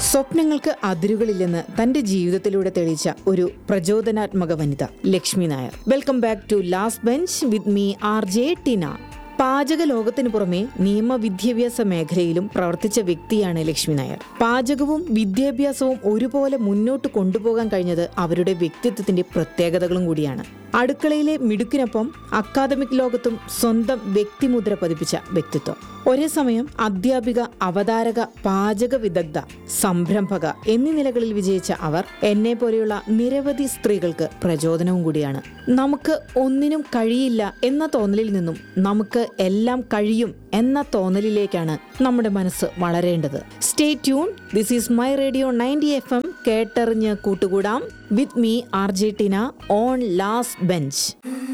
സ്വപ്നങ്ങൾക്ക് അതിരുകളില്ലെന്ന് തന്റെ ജീവിതത്തിലൂടെ തെളിയിച്ച ഒരു പ്രചോദനാത്മക വനിത Lakshmi Nair welcome back to last bench with me R J Tina പാചക ലോകത്തിനു പുറമെ നിയമവിദ്യാഭ്യാസ മേഖലയിലും പ്രവർത്തിച്ച വ്യക്തിയാണ് ലക്ഷ്മി നായർ പാചകവും വിദ്യാഭ്യാസവും ഒരുപോലെ മുന്നോട്ട് കൊണ്ടുപോകാൻ കഴിഞ്ഞത് അവരുടെ വ്യക്തിത്വത്തിന്റെ പ്രത്യേകതകളും കൂടിയാണ് അടുക്കളയിലെ മിടുക്കിനൊപ്പം അക്കാദമിക് ലോകത്തും സ്വന്തം വ്യക്തിമുദ്ര പതിപ്പിച്ച വ്യക്തിത്വം ഒരേ സമയം അധ്യാപിക അവതാരക പാചക വിദഗ്ധ സംരംഭക എന്നീ നിലകളിൽ വിജയിച്ച അവർ എന്നെ പോലെയുള്ള നിരവധി സ്ത്രീകൾക്ക് പ്രചോദനവും കൂടിയാണ് നമുക്ക് ഒന്നിനും കഴിയില്ല എന്ന തോന്നലിൽ നിന്നും നമുക്ക് എല്ലാം കഴിയും എന്ന തോന്നലിലേക്കാണ് നമ്മുടെ മനസ്സ് വളരേണ്ടത് stay tune this is my radio ninety FM എം കേട്ടറിഞ്ഞ് കൂട്ടുകൂടാം with me R J Tina on last bench